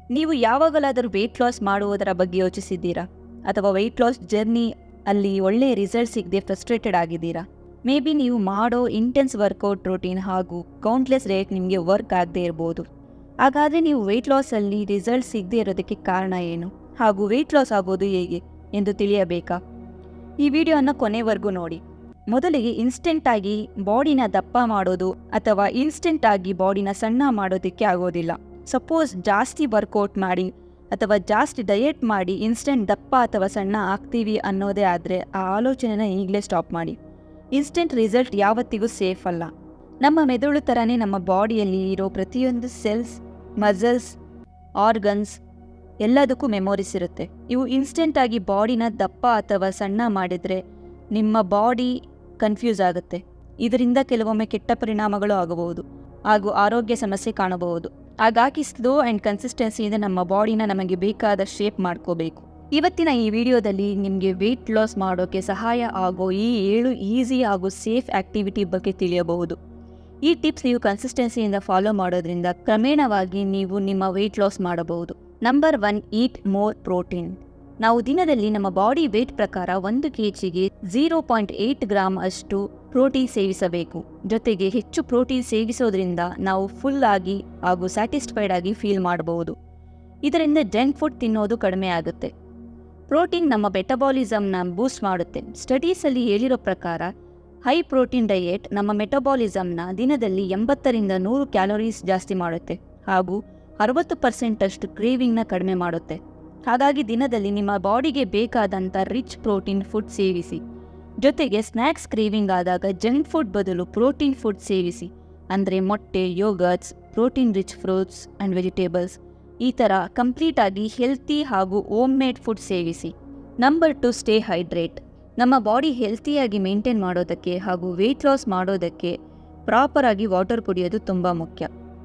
ನೀವು ಯಾವಾಗಲಾದರೂ weight loss ಮಾಡುವುದರ ಬಗ್ಗೆ ಯೋಚಿಸಿದ್ದೀರಾ ಅಥವಾ ವೆಯ್ಟ್ ಲಾಸ್ ಜರ್ನಿ ಅಲ್ಲಿ ಒಳ್ಳೆಯ ರಿಸಲ್ಟ್ ಸಿಗದೆ ಫ್ರಸ್ಟ್ರೇಟೆಡ್ ಆಗಿದ್ದೀರಾ ಮೇ ಬಿ ನೀವು ಮಾಡೋ ಇಂಟೆನ್ಸ್ ವರ್ಕೌಟ್ ರೂಟೀನ್ ಹಾಗೂ ಕೌಂಟ್ಲೆಸ್ ರೇಟ್ ನಿಮಗೆ ವರ್ಕ್ ಆಗದೆ ಇರ್ಬೋದು ಹಾಗಾದರೆ ನೀವು ವೆಯ್ಟ್ ಲಾಸಲ್ಲಿ ರಿಸಲ್ಟ್ ಸಿಗದೆ ಇರೋದಕ್ಕೆ ಕಾರಣ ಏನು ಹಾಗೂ ವೆಯ್ಟ್ ಲಾಸ್ ಆಗೋದು ಹೇಗೆ ಎಂದು ತಿಳಿಯಬೇಕಾ ಈ ವಿಡಿಯೋನ ಕೊನೆವರೆಗೂ ನೋಡಿ ಮೊದಲಿಗೆ ಇನ್ಸ್ಟೆಂಟ್ ಆಗಿ ಬಾಡಿನ ದಪ್ಪ ಮಾಡೋದು ಅಥವಾ ಇನ್ಸ್ಟೆಂಟ್ ಆಗಿ ಬಾಡಿನ ಸಣ್ಣ ಮಾಡೋದಕ್ಕೆ ಆಗೋದಿಲ್ಲ ಸಪೋಸ್ ಜಾಸ್ತಿ ವರ್ಕೌಟ್ ಮಾಡಿ ಅಥವಾ ಜಾಸ್ತಿ ಡಯೆಟ್ ಮಾಡಿ ಇನ್ಸ್ಟೆಂಟ್ ದಪ್ಪ ಅಥವಾ ಸಣ್ಣ ಆಗ್ತೀವಿ ಅನ್ನೋದೇ ಆದರೆ ಆ ಆಲೋಚನೆನ ಈಗಲೇ ಸ್ಟಾಪ್ ಮಾಡಿ ಇನ್ಸ್ಟೆಂಟ್ ರಿಸಲ್ಟ್ ಯಾವತ್ತಿಗೂ ಸೇಫ್ ಅಲ್ಲ ನಮ್ಮ ಮೆದುಳು ಥರನೇ ನಮ್ಮ ಬಾಡಿಯಲ್ಲಿ ಇರೋ ಪ್ರತಿಯೊಂದು ಸೆಲ್ಸ್ ಮಸಲ್ಸ್ ಆರ್ಗನ್ಸ್ ಎಲ್ಲದಕ್ಕೂ ಮೆಮೊರೀಸ್ ಇರುತ್ತೆ ಇವು ಇನ್ಸ್ಟೆಂಟ್ ಆಗಿ ಬಾಡಿನ ದಪ್ಪ ಅಥವಾ ಸಣ್ಣ ಮಾಡಿದರೆ ನಿಮ್ಮ ಬಾಡಿ ಕನ್ಫ್ಯೂಸ್ ಆಗುತ್ತೆ ಇದರಿಂದ ಕೆಲವೊಮ್ಮೆ ಕೆಟ್ಟ ಪರಿಣಾಮಗಳು ಆಗಬಹುದು ಹಾಗೂ ಆರೋಗ್ಯ ಸಮಸ್ಯೆ ಕಾಣಬಹುದು ಹಾಗಾಗಿ ಸ್ಲೋ ಆ್ಯಂಡ್ ಕನ್ಸಿಸ್ಟೆನ್ಸಿಯಿಂದ ನಮ್ಮ ಬಾಡಿನ ನಮಗೆ ಬೇಕಾದ ಶೇಪ್ ಮಾಡ್ಕೋಬೇಕು ಇವತ್ತಿನ ಈ ವಿಡಿಯೋದಲ್ಲಿ ನಿಮಗೆ ವೆಯ್ಟ್ ಲಾಸ್ ಮಾಡೋಕ್ಕೆ ಸಹಾಯ ಆಗೋ ಈ ಏಳು ಈಸಿ ಹಾಗೂ ಸೇಫ್ ಆಕ್ಟಿವಿಟಿ ಬಗ್ಗೆ ತಿಳಿಯಬಹುದು ಈ ಟಿಪ್ಸ್ ನೀವು ಕನ್ಸಿಸ್ಟೆನ್ಸಿಯಿಂದ ಫಾಲೋ ಮಾಡೋದ್ರಿಂದ ಕ್ರಮೇಣವಾಗಿ ನೀವು ನಿಮ್ಮ ವೆಯ್ಟ್ ಲಾಸ್ ಮಾಡಬಹುದು number one eat more protein ನಾವು ದಿನದಲ್ಲಿ ನಮ್ಮ ಬಾಡಿ ವೇಟ್ ಪ್ರಕಾರ ಒಂದು ಕೆ ಜಿಗೆ ಝೀರೋ ಪಾಯಿಂಟ್ ಏಯ್ಟ್ ಗ್ರಾಮ್ ಅಷ್ಟು ಪ್ರೋಟೀನ್ ಸೇವಿಸಬೇಕು ಜೊತೆಗೆ ಹೆಚ್ಚು ಪ್ರೋಟೀನ್ ಸೇವಿಸೋದ್ರಿಂದ ನಾವು ಫುಲ್ ಆಗಿ ಹಾಗೂ ಸ್ಯಾಟಿಸ್ಫೈಡ್ ಆಗಿ ಫೀಲ್ ಮಾಡಬಹುದು ಇದರಿಂದ ಜಂಕ್ ಫುಡ್ ತಿನ್ನೋದು ಕಡಿಮೆ ಆಗುತ್ತೆ ಪ್ರೋಟೀನ್ ನಮ್ಮ ಮೆಟಬಾಲಿಸಮ್ನ ಬೂಸ್ಟ್ ಮಾಡುತ್ತೆ ಸ್ಟಡೀಸಲ್ಲಿ ಹೇಳಿರೋ ಪ್ರಕಾರ ಹೈ ಪ್ರೋಟೀನ್ ಡಯೆಟ್ ನಮ್ಮ ಮೆಟಬಾಲಿಸಮ್ನ ದಿನದಲ್ಲಿ ಎಂಬತ್ತರಿಂದ ನೂರು ಕ್ಯಾಲೋರೀಸ್ ಜಾಸ್ತಿ ಮಾಡುತ್ತೆ ಹಾಗೂ ಅರವತ್ತು ಪರ್ಸೆಂಟಷ್ಟು ಕ್ರೇವಿಂಗ್ನ ಕಡಿಮೆ ಮಾಡುತ್ತೆ ಹಾಗಾಗಿ ದಿನದಲ್ಲಿ ನಿಮ್ಮ ಬಾಡಿಗೆ ಬೇಕಾದಂಥ ರಿಚ್ ಪ್ರೋಟೀನ್ ಫುಡ್ ಸೇವಿಸಿ ಜೊತೆಗೆ ಸ್ನ್ಯಾಕ್ಸ್ ಕ್ರೇವಿಂಗ್ ಆದಾಗ ಜಂಕ್ ಫುಡ್ ಬದಲು ಪ್ರೋಟೀನ್ ಫುಡ್ ಸೇವಿಸಿ ಅಂದರೆ ಮೊಟ್ಟೆ yoghurts protein rich fruits and vegetables ಈ ಥರ ಕಂಪ್ಲೀಟ್ ಆಗಿ ಹೆಲ್ತಿ ಹಾಗೂ ಓಮ್ ಮೇಡ್ ಫುಡ್ ಸೇವಿಸಿ ನಂಬರ್ ಟು ಸ್ಟೇ ಹೈಡ್ರೇಟ್ ನಮ್ಮ ಬಾಡಿ ಹೆಲ್ತಿಯಾಗಿ ಮೇಂಟೈನ್ ಮಾಡೋದಕ್ಕೆ ಹಾಗೂ ವೆಯ್ಟ್ ಲಾಸ್ ಮಾಡೋದಕ್ಕೆ ಪ್ರಾಪರಾಗಿ ವಾಟರ್ ಕುಡಿಯೋದು ತುಂಬ ಮುಖ್ಯ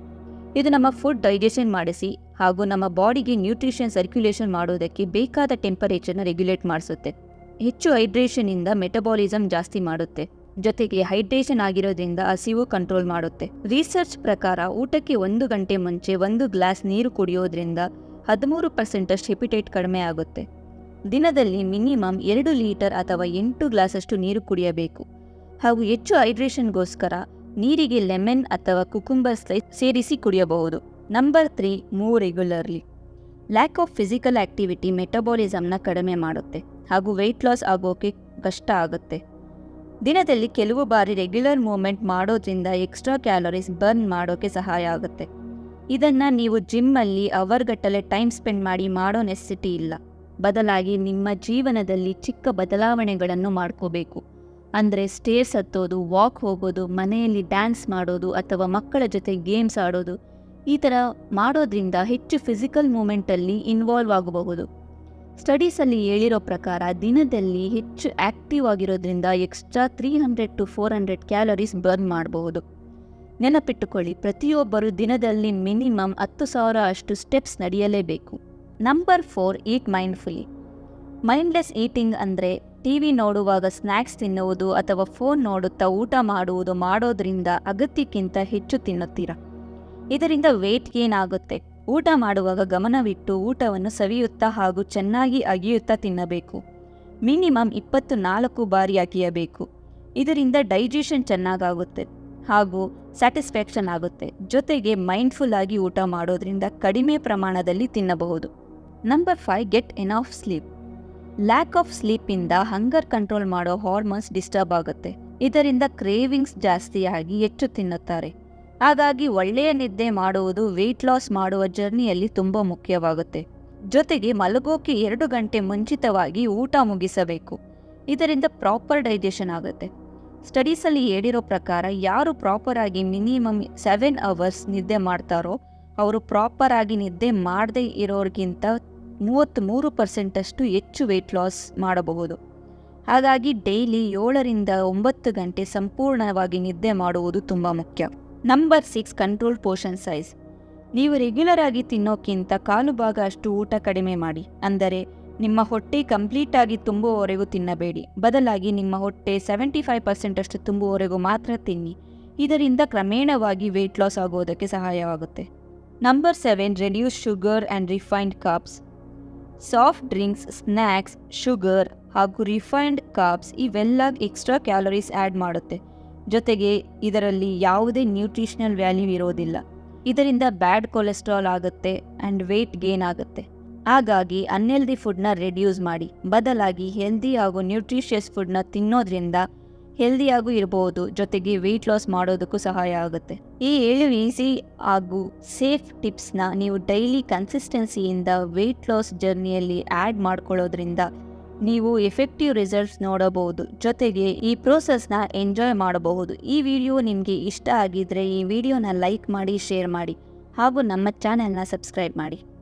ಇದು ನಮ್ಮ ಫುಡ್ ಡೈಜೆಷನ್ ಮಾಡಿಸಿ ಹಾಗೂ ನಮ್ಮ ಬಾಡಿಗೆ ನ್ಯೂಟ್ರಿಷನ್ ಸರ್ಕ್ಯುಲೇಷನ್ ಮಾಡೋದಕ್ಕೆ ಬೇಕಾದ ಟೆಂಪರೇಚರ್ನ ರೆಗ್ಯುಲೇಟ್ ಮಾಡಿಸುತ್ತೆ ಹೆಚ್ಚು ಹೈಡ್ರೇಷನಿಂದ ಮೆಟಬಾಲಿಸಮ್ ಜಾಸ್ತಿ ಮಾಡುತ್ತೆ ಜೊತೆಗೆ ಹೈಡ್ರೇಷನ್ ಆಗಿರೋದ್ರಿಂದ ಹಸಿವು ಕಂಟ್ರೋಲ್ ಮಾಡುತ್ತೆ ರಿಸರ್ಚ್ ಪ್ರಕಾರ ಊಟಕ್ಕೆ ಒಂದು ಗಂಟೆ ಮುಂಚೆ ಒಂದು ಗ್ಲಾಸ್ ನೀರು ಕುಡಿಯೋದ್ರಿಂದ ಹದಿಮೂರು ಪರ್ಸೆಂಟಷ್ಟು ಹೆಪಿಟೈಟ್ ಕಡಿಮೆ ಆಗುತ್ತೆ ದಿನದಲ್ಲಿ ಮಿನಿಮಮ್ ಎರಡು ಲೀಟರ್ ಅಥವಾ ಎಂಟು ಗ್ಲಾಸಷ್ಟು ನೀರು ಕುಡಿಯಬೇಕು ಹಾಗೂ ಹೆಚ್ಚು ಹೈಡ್ರೇಷನ್ಗೋಸ್ಕರ ನೀರಿಗೆ ಲೆಮನ್ ಅಥವಾ ಕುಕುಂಬರ್ ಸ್ಲೈಸ್ ಸೇರಿಸಿ ಕುಡಿಯಬಹುದು number three move regularly lack of physical activity ಮೆಟಬಾಲಿಸಮ್ನ ಕಡಿಮೆ ಮಾಡುತ್ತೆ ಹಾಗೂ ವೆಯ್ಟ್ ಲಾಸ್ ಆಗೋಕೆ ಕಷ್ಟ ಆಗುತ್ತೆ ದಿನದಲ್ಲಿ ಕೆಲವು ಬಾರಿ ರೆಗ್ಯುಲರ್ ಮೂವ್ಮೆಂಟ್ ಮಾಡೋದ್ರಿಂದ ಎಕ್ಸ್ಟ್ರಾ ಕ್ಯಾಲೋರೀಸ್ ಬರ್ನ್ ಮಾಡೋಕ್ಕೆ ಸಹಾಯ ಆಗುತ್ತೆ ಇದನ್ನು ನೀವು ಜಿಮ್ಮಲ್ಲಿ ಅವರ್ಗಟ್ಟಲೆ ಟೈಮ್ ಸ್ಪೆಂಡ್ ಮಾಡಿ ಮಾಡೋ ನೆಸೆಸಿಟಿ ಇಲ್ಲ ಬದಲಾಗಿ ನಿಮ್ಮ ಜೀವನದಲ್ಲಿ ಚಿಕ್ಕ ಬದಲಾವಣೆಗಳನ್ನು ಮಾಡ್ಕೋಬೇಕು ಅಂದರೆ ಸ್ಟೇರ್ಸ್ ಹತ್ತೋದು ವಾಕ್ ಹೋಗೋದು ಮನೆಯಲ್ಲಿ ಡ್ಯಾನ್ಸ್ ಮಾಡೋದು ಅಥವಾ ಮಕ್ಕಳ ಜೊತೆ ಗೇಮ್ಸ್ ಆಡೋದು ಈ ಥರ ಮಾಡೋದ್ರಿಂದ ಹೆಚ್ಚು ಫಿಸಿಕಲ್ ಮೂಮೆಂಟಲ್ಲಿ ಇನ್ವಾಲ್ವ್ ಆಗಬಹುದು ಸ್ಟಡೀಸಲ್ಲಿ ಹೇಳಿರೋ ಪ್ರಕಾರ ದಿನದಲ್ಲಿ ಹೆಚ್ಚು ಆ್ಯಕ್ಟಿವ್ ಆಗಿರೋದ್ರಿಂದ extra three hundred to four hundred calories burn ಮಾಡಬಹುದು ನೆನಪಿಟ್ಟುಕೊಳ್ಳಿ ಪ್ರತಿಯೊಬ್ಬರು ದಿನದಲ್ಲಿ ಮಿನಿಮಮ್ ಹತ್ತು ಸಾವಿರ ಅಷ್ಟು ಸ್ಟೆಪ್ಸ್ ನಡೆಯಲೇಬೇಕು number four eat mindfully mindless eating ಅಂದರೆ ಟಿ ವಿ ನೋಡುವಾಗ ಸ್ನ್ಯಾಕ್ಸ್ ತಿನ್ನುವುದು ಅಥವಾ ಫೋನ್ ನೋಡುತ್ತಾ ಊಟ ಮಾಡುವುದು ಮಾಡೋದ್ರಿಂದ ಅಗತ್ಯಕ್ಕಿಂತ ಹೆಚ್ಚು ತಿನ್ನುತ್ತೀರಾ ಇದರಿಂದ ವೇಟ್ ಗೇನ್ ಆಗುತ್ತೆ ಊಟ ಮಾಡುವಾಗ ಗಮನವಿಟ್ಟು ಊಟವನ್ನು ಸವಿಯುತ್ತಾ ಹಾಗೂ ಚೆನ್ನಾಗಿ ಅಗಿಯುತ್ತಾ ತಿನ್ನಬೇಕು ಮಿನಿಮಮ್ ಇಪ್ಪತ್ತು ನಾಲ್ಕು ಬಾರಿ ಅಗಿಯಬೇಕು ಇದರಿಂದ ಡೈಜೆಷನ್ ಚೆನ್ನಾಗಾಗುತ್ತೆ ಹಾಗೂ ಸ್ಯಾಟಿಸ್ಫ್ಯಾಕ್ಷನ್ ಆಗುತ್ತೆ ಜೊತೆಗೆ ಮೈಂಡ್ಫುಲ್ ಆಗಿ ಊಟ ಮಾಡೋದ್ರಿಂದ ಕಡಿಮೆ ಪ್ರಮಾಣದಲ್ಲಿ ತಿನ್ನಬಹುದು number five get enough sleep lack of ಸ್ಲೀಪಿಂದ ಹಂಗರ್ ಕಂಟ್ರೋಲ್ ಮಾಡೋ ಹಾರ್ಮೋನ್ಸ್ ಡಿಸ್ಟರ್ಬ್ ಆಗುತ್ತೆ ಇದರಿಂದ ಕ್ರೇವಿಂಗ್ಸ್ ಜಾಸ್ತಿಯಾಗಿ ಹೆಚ್ಚು ತಿನ್ನುತ್ತಾರೆ ಹಾಗಾಗಿ ಒಳ್ಳೆಯ ನಿದ್ದೆ ಮಾಡುವುದು ವೆಯ್ಟ್ ಲಾಸ್ ಮಾಡುವ ಜರ್ನಿಯಲ್ಲಿ ತುಂಬ ಮುಖ್ಯವಾಗುತ್ತೆ ಜೊತೆಗೆ ಮಲಗೋಕೆ ಎರಡು ಗಂಟೆ ಮುಂಚಿತವಾಗಿ ಊಟ ಮುಗಿಸಬೇಕು ಇದರಿಂದ ಪ್ರಾಪರ್ ಡೈಜೆಷನ್ ಆಗುತ್ತೆ ಸ್ಟಡೀಸಲ್ಲಿ ಹೇಳಿರೋ ಪ್ರಕಾರ ಯಾರು ಪ್ರಾಪರ್ ಆಗಿ ಮಿನಿಮಮ್ ಸೆವೆನ್ ಅವರ್ಸ್ ನಿದ್ದೆ ಮಾಡ್ತಾರೋ ಅವರು ಪ್ರಾಪರ್ ಆಗಿ ನಿದ್ದೆ ಮಾಡದೇ ಇರೋರಿಗಿಂತ ಮೂವತ್ತ್ಮೂರು ಪರ್ಸೆಂಟಷ್ಟು ಹೆಚ್ಚು ವೆಯ್ಟ್ ಲಾಸ್ ಮಾಡಬಹುದು ಹಾಗಾಗಿ ಡೈಲಿ ಏಳರಿಂದ ಒಂಬತ್ತು ಗಂಟೆ ಸಂಪೂರ್ಣವಾಗಿ ನಿದ್ದೆ ಮಾಡುವುದು ತುಂಬ ಮುಖ್ಯ number six control portion size ನೀವು ರೆಗ್ಯುಲರ್ ಆಗಿ ತಿನ್ನೋಕ್ಕಿಂತ ಕಾಲು ಭಾಗ ಅಷ್ಟು ಊಟ ಕಡಿಮೆ ಮಾಡಿ ಅಂದರೆ ನಿಮ್ಮ ಹೊಟ್ಟೆ ಕಂಪ್ಲೀಟ್ ಆಗಿ ತುಂಬುವವರೆಗೂ ತಿನ್ನಬೇಡಿ ಬದಲಾಗಿ ನಿಮ್ಮ ಹೊಟ್ಟೆ ಸೆವೆಂಟಿ ಫೈವ್ ಪರ್ಸೆಂಟ್ ಅಷ್ಟು ತುಂಬುವವರೆಗೂ ಮಾತ್ರ ತಿನ್ನಿ ಇದರಿಂದ ಕ್ರಮೇಣವಾಗಿ ವೆಯ್ಟ್ ಲಾಸ್ ಆಗೋದಕ್ಕೆ ಸಹಾಯವಾಗುತ್ತೆ number seven reduce sugar and refined carbs soft drinks snacks sugar ಹಾಗೂ ರಿಫೈನ್ಡ್ ಕಾಪ್ಸ್ ಇವೆಲ್ಲ ಎಕ್ಸ್ಟ್ರಾ ಕ್ಯಾಲರೀಸ್ ಆ್ಯಡ್ ಮಾಡುತ್ತೆ ಜೊತೆಗೆ ಇದರಲ್ಲಿ ಯಾವುದೇ ನ್ಯೂಟ್ರಿಷನಲ್ ವ್ಯಾಲ್ಯೂ ಇರೋದಿಲ್ಲ ಇದರಿಂದ ಬ್ಯಾಡ್ ಕೊಲೆಸ್ಟ್ರಾಲ್ ಆಗುತ್ತೆ ಆ್ಯಂಡ್ ವೆಯ್ಟ್ ಗೇನ್ ಆಗುತ್ತೆ ಹಾಗಾಗಿ ಅನ್ಹೆಲ್ದಿ ಫುಡ್ನ ರೆಡ್ಯೂಸ್ ಮಾಡಿ ಬದಲಾಗಿ ಹೆಲ್ದಿ ಹಾಗೂ ನ್ಯೂಟ್ರಿಷಿಯಸ್ ಫುಡ್ನ ತಿನ್ನೋದ್ರಿಂದ ಹೆಲ್ದಿಯಾಗೂ ಇರಬಹುದು ಜೊತೆಗೆ ವೆಯ್ಟ್ ಲಾಸ್ ಮಾಡೋದಕ್ಕೂ ಸಹಾಯ ಆಗುತ್ತೆ ಈ ಏಳು ಈಸಿ ಹಾಗೂ ಸೇಫ್ ಟಿಪ್ಸ್ನ ನೀವು ಡೈಲಿ ಕನ್ಸಿಸ್ಟೆನ್ಸಿಯಿಂದ ವೆಯ್ಟ್ ಲಾಸ್ ಜರ್ನಿಯಲ್ಲಿ ಆ್ಯಡ್ ಮಾಡ್ಕೊಳ್ಳೋದ್ರಿಂದ ನೀವು ಎಫೆಕ್ಟಿವ್ ರಿಸಲ್ಟ್ಸ್ ನೋಡಬಹುದು ಜೊತೆಗೆ ಈ ಪ್ರೋಸೆಸ್ನ ಎಂಜಾಯ್ ಮಾಡಬಹುದು ಈ ವಿಡಿಯೋ ನಿಮಗೆ ಇಷ್ಟ ಆಗಿದ್ರೆ ಈ ವಿಡಿಯೋನ ಲೈಕ್ ಮಾಡಿ ಶೇರ್ ಮಾಡಿ ಹಾಗೂ ನಮ್ಮ ಚಾನೆಲ್ನ ಸಬ್ಸ್ಕ್ರೈಬ್ ಮಾಡಿ